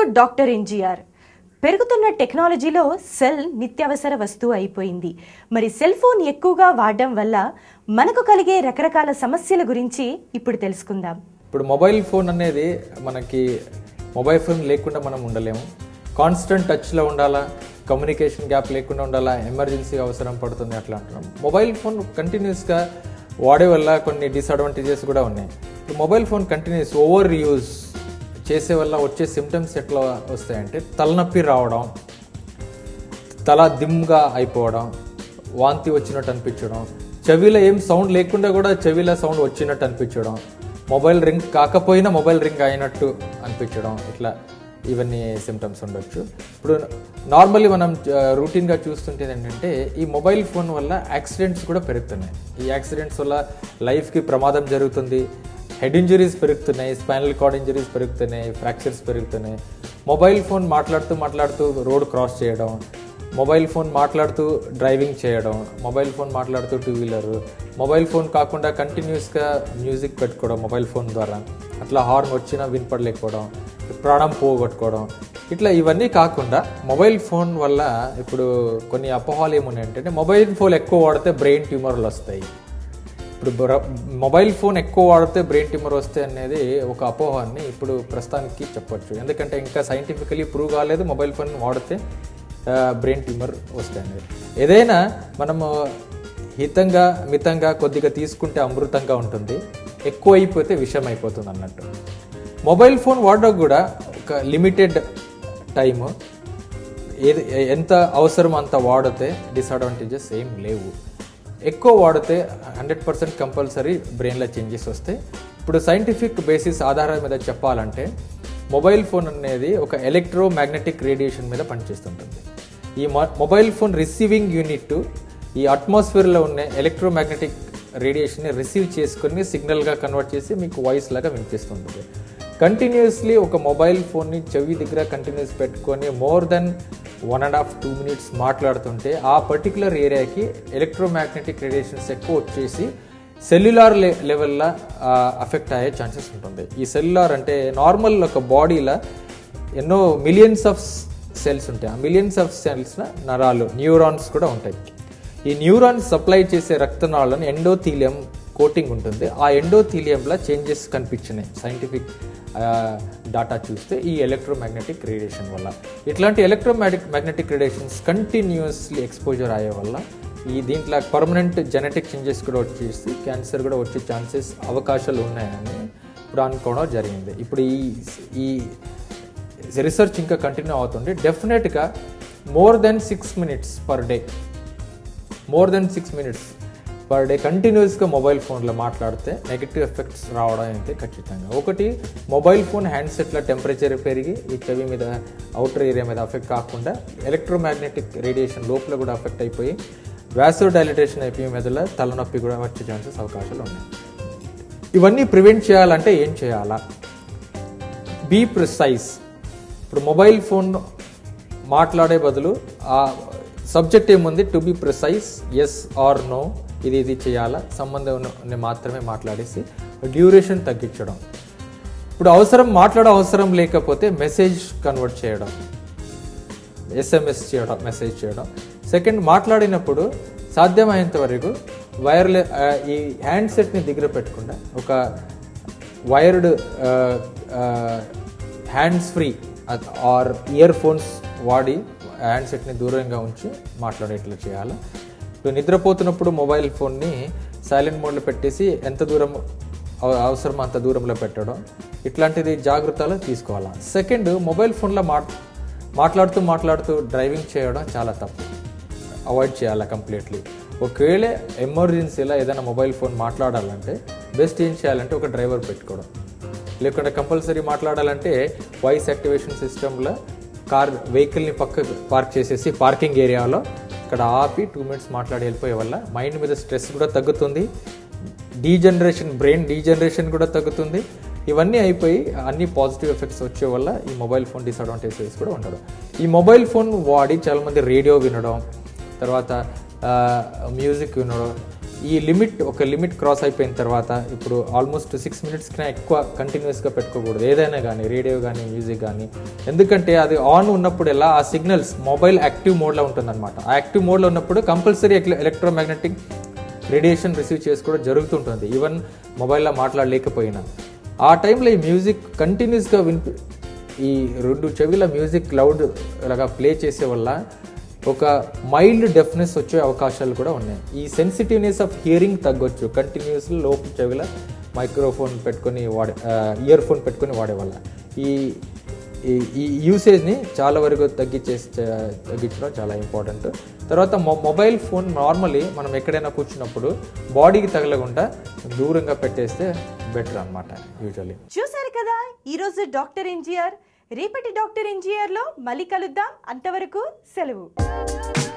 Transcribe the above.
doctor NGR పెరుగుతున్న టెక్నాలజీలో cell నిత్యావసర వస్తువు అయిపోయింది మరి సెల్ ఫోన్ ఎక్కువగా వాడడం వల్ల మనకు కలిగే రకరకాల సమస్యల గురించి ఇప్పుడు తెలుసుకుందాం ఇప్పుడు మొబైల్ ఫోన్ అనేది మనకి మొబైల్ ఫోన్ లేకుండా మనం ఉండలేము కాన్స్టెంట్ టచ్లో ఉండాలా కమ్యూనికేషన్ గ్యాప్ లేకుండా ఉండాలా ఎమర్జెన్సీ అవసరం పడుతుంది అట్లా అంటున్నాం మొబైల్ ఫోన్ కంటిన్యూస్గా వాడే వల్ల కొన్ని డిసడ్వాంటేజెస్ కూడా ఉన్నాయి ఇప్పుడు mobile phone continuous over use చేసే వల్ల వచ్చే సిమ్టమ్స్ ఎట్లా వస్తాయంటే తలనొప్పి రావడం తల దిమ్గా అయిపోవడం వాంతి వచ్చినట్టు అనిపించడం చెవిలో ఏం సౌండ్ లేకుండా కూడా చెవిలో సౌండ్ వచ్చినట్టు అనిపించడం మొబైల్ రింగ్ కాకపోయినా మొబైల్ రింగ్ అయినట్టు అనిపించడం ఇట్లా ఇవన్నీ సిమ్టమ్స్ ఉండొచ్చు ఇప్పుడు నార్మల్లీ మనం రూటీన్గా చూస్తుంటే ఏంటంటే ఈ మొబైల్ ఫోన్ వల్ల యాక్సిడెంట్స్ కూడా పెరుగుతున్నాయి ఈ యాక్సిడెంట్స్ వల్ల లైఫ్కి ప్రమాదం జరుగుతుంది హెడ్ ఇంజరీస్ పెరుగుతున్నాయి స్పైనల్ కార్డ్ ఇంజరీస్ పెరుగుతున్నాయి ఫ్రాక్చర్స్ పెరుగుతున్నాయి మొబైల్ ఫోన్ మాట్లాడుతూ మాట్లాడుతూ రోడ్ క్రాస్ చేయడం మొబైల్ ఫోన్ మాట్లాడుతూ డ్రైవింగ్ చేయడం మొబైల్ ఫోన్ మాట్లాడుతూ టూ వీలర్ మొబైల్ ఫోన్ కాకుండా కంటిన్యూస్గా మ్యూజిక్ పెట్టుకోవడం మొబైల్ ఫోన్ ద్వారా అట్లా హార్న్ వచ్చినా వినపడలేకపోవడం ప్రాణం పోగొట్టుకోవడం ఇట్లా ఇవన్నీ కాకుండా మొబైల్ ఫోన్ వల్ల ఇప్పుడు కొన్ని అపోహాలు ఏమున్నాయంటే మొబైల్ ఫోన్ ఎక్కువ వాడితే బ్రెయిన్ ట్యూమర్లు వస్తాయి ఇప్పుడు బ్ర- మొబైల్ ఫోన్ ఎక్కువ వాడితే బ్రెయిన్ ట్యూమర్ వస్తే అనేది ఒక అపోహాన్ని ఇప్పుడు ప్రస్తుతానికి చెప్పొచ్చు ఎందుకంటే ఇంకా సైంటిఫికలీ ప్రూవ్ కాలేదు మొబైల్ ఫోన్ వాడితే బ్రెయిన్ ట్యూమర్ వస్తాయి అనేది ఏదైనా మనము హితంగా మితంగా కొద్దిగా తీసుకుంటే అమృతంగా ఉంటుంది ఎక్కువ అయిపోతే విషం అయిపోతుంది అన్నట్టు మొబైల్ ఫోన్ వాడడం కూడా ఒక లిమిటెడ్ టైము ఏది ఎంత అవసరం అంత వాడితే డిసడ్వాంటేజెస్ ఏం లేవు ఎక్కువ వాడితే హండ్రెడ్ పర్సెంట్ కంపల్సరీ బ్రెయిన్లో చేంజెస్ వస్తాయి ఇప్పుడు సైంటిఫిక్ బేసిస్ ఆధారం మీద చెప్పాలంటే మొబైల్ ఫోన్ అనేది ఒక ఎలక్ట్రో మ్యాగ్నెటిక్ రేడియేషన్ మీద పనిచేస్తుంటుంది ఈ మొ- మొబైల్ ఫోన్ రిసీవింగ్ యూనిట్ ఈ అట్మాస్ఫియర్లో ఉన్న ఎలక్ట్రో మ్యాగ్నెటిక్ రేడియేషన్ని రిసీవ్ చేసుకొని సిగ్నల్గా కన్వర్ట్ చేసి మీకు వాయిస్ లాగా వినిపిస్తుంటుంది కంటిన్యూస్లీ ఒక మొబైల్ ఫోన్ని చెవి దగ్గర కంటిన్యూస్ పెట్టుకొని more than one and half two minutes మాట్లాడుతుంటే ఆ పర్టికులర్ ఏరియాకి ఎలక్ట్రోమాగ్నెటిక్ రేడియేషన్స్ ఎక్కువ వచ్చేసి సెల్యులార్ లె లెవెల్లో అఫెక్ట్ అయ్యే ఛాన్సెస్ ఉంటుంది ఈ సెల్యులార్ అంటే నార్మల్ ఒక బాడీలో ఎన్నో మిలియన్స్ ఆఫ్ సెల్స్ ఉంటాయి ఆ మిలియన్స్ ఆఫ్ సెల్స్ నరాలు న్యూరాన్స్ కూడా ఉంటాయి ఈ న్యూరాన్స్ సప్లై చేసే రక్తనాళాలను ఎండోథీలియం కోటింగ్ ఉంటుంది ఆ ఎండోథీలియంలో చేంజెస్ కనిపించినాయి సైంటిఫిక్ డాటా చూస్తే ఈ ఎలక్ట్రోమాగ్నెటిక్ రేడియేషన్ వల్ల ఇట్లాంటి electromagnetic magnetic radiations continuously exposure అయ్యే వల్ల ఈ దీంట్లో పర్మనెంట్ జెనెటిక్ చేంజెస్ కూడా వచ్చేసి క్యాన్సర్ కూడా వచ్చే ఛాన్సెస్ అవకాశాలు ఉన్నాయని ఇప్పుడు అనుకోవడం జరిగింది ఇప్పుడు ఈ ఈ రీసెర్చ్ ఇంకా కంటిన్యూ అవుతుంది డెఫినెట్గా more than six minutes per day more than six minutes per day కంటిన్యూస్గా మొబైల్ ఫోన్లో మాట్లాడితే నెగిటివ్ ఎఫెక్ట్స్ రావడం అయితే ఖచ్చితంగా ఒకటి మొబైల్ ఫోన్ హ్యాండ్సెట్ల టెంపరేచర్ పెరిగి ఈ చెవి మీద అవుటర్ ఏరియా మీద అఫెక్ట్ కాకుండా ఎలక్ట్రోమాగ్నెటిక్ రేడియేషన్ లోపల కూడా అఫెక్ట్ అయిపోయి వ్యాసో డైలిటేషన్ అయిపోయి మెదల తలనొప్పి కూడా వచ్చే ఛాన్సెస్ అవకాశాలు ఉన్నాయి ఇవన్నీ ప్రివెంట్ చేయాలంటే ఏం చేయాలా బీ ప్రిసైజ్ ఇప్పుడు మొబైల్ ఫోన్ మాట్లాడే బదులు ఆ సబ్జెక్ట్ ఏముంది to be precise yes or no ఇది ఇది చేయాలా సంబంధం ఉన్న- ఉన్న మాత్రమే మాట్లాడేసి డ్యూరేషన్ తగ్గించడం ఇప్పుడు అవసరం మాట్లాడే అవసరం లేకపోతే మెసేజ్ కన్వర్ట్ చేయడం ఎస్ఎంఎస్ చేయడం మెసేజ్ చేయడం సెకండ్ మాట్లాడినప్పుడు సాధ్యమైనంత వరకు వైర్లెస్ ఈ హ్యాండ్సెట్ని దగ్గర పెట్టకుండా ఒక wired hands free or earphones వాడి హ్యాండ్సెట్ని దూరంగా ఉంచి మాట్లాడేట్లు చేయాలి ఇప్పుడు నిద్రపోతున్నప్పుడు మొబైల్ ఫోన్ని సైలెంట్ మోడ్లో పెట్టేసి ఎంత దూరం అవ- అవసరం అంత దూరంలో పెట్టడం ఇట్లాంటిది జాగ్రత్తలు తీసుకోవాలి సెకండ్ మొబైల్ ఫోన్లో మాట్ మాట్లాడుతూ మాట్లాడుతూ డ్రైవింగ్ చేయడం చాలా తప్పు అవాయిడ్ చేయాలి కంప్లీట్లీ ఒకవేళ ఎమర్జెన్సీలో ఏదైనా మొబైల్ ఫోన్ మాట్లాడాలంటే బెస్ట్ ఏం చేయాలంటే ఒక డ్రైవర్ పెట్టుకోవడం లేకుంటే కంపల్సరీ మాట్లాడాలంటే వాయిస్ యాక్టివేషన్ సిస్టంలో కార్ వెహికల్ని పక్క పార్క్ చేసేసి పార్కింగ్ ఏరియాలో ఇక్కడ ఆపి టూ మినిట్స్ మాట్లాడి వెళ్ళిపోయే వల్ల మైండ్ మీద స్ట్రెస్ కూడా తగ్గుతుంది డీజనరేషన్ బ్రెయిన్ డీజనరేషన్ కూడా తగ్గుతుంది ఇవన్నీ అయిపోయి అన్ని పాజిటివ్ ఎఫెక్ట్స్ వచ్చే వల్ల ఈ మొబైల్ ఫోన్ డిసడ్వాంటేజెస్ కూడా ఉండదు ఈ మొబైల్ ఫోన్ వాడి చాలామంది రేడియో వినడం తర్వాత మ్యూజిక్ వినడం ఈ లిమిట్ ఒక లిమిట్ క్రాస్ అయిపోయిన తర్వాత ఇప్పుడు ఆల్మోస్ట్ సిక్స్ మినిట్స్ కన్నా ఎక్కువ కంటిన్యూస్గా పెట్టుకోకూడదు ఏదైనా కానీ రేడియో కానీ మ్యూజిక్ కానీ ఎందుకంటే అది ఆన్ ఉన్నప్పుడు ఎలా ఆ సిగ్నల్స్ మొబైల్ యాక్టివ్ మోడ్లో ఉంటుందన్నమాట ఆ యాక్టివ్ మోడ్లో ఉన్నప్పుడు కంపల్సరీ ఎలక్ట్రోమాగ్నెటిక్ రేడియేషన్ రిసీవ్ చేసుకోవడం జరుగుతుంటుంది ఈవెన్ మొబైల్లో మాట్లాడలేకపోయినా ఆ టైంలో ఈ మ్యూజిక్ కంటిన్యూస్గా వినిపి ఈ రెండు చెవిల మ్యూజిక్ లౌడ్ లాగా ప్లే చేసే వల్ల ఒక మైల్డ్ డెఫ్నెస్ వచ్చే అవకాశాలు కూడా ఉన్నాయి ఈ సెన్సిటివ్నెస్ ఆఫ్ హియరింగ్ తగ్గొచ్చు కంటిన్యూస్ లోపు చెవిల మైక్రోఫోన్ పెట్టుకొని వాడే ఇయర్ ఫోన్ పెట్టుకొని వాడే వల్ల ఈ ఈ- ఈ యూసేజ్ని చాలా వరకు తగ్గించే తగ్గించడం చాలా ఇంపార్టెంట్ తర్వాత మొ మొబైల్ ఫోన్ నార్మలీ మనం ఎక్కడైనా కూర్చున్నప్పుడు బాడీకి తగలకుండా దూరంగా పెట్టేస్తే బెటర్ అనమాట యూజువల్లీ చూశారు కదా ఈరోజు డాక్టర్ ఎన్జిఆర్ రేపటి డాక్టర్ ఎన్జిఆర్ లో మళ్ళీ కలుద్దాం అంతవరకు సెలవు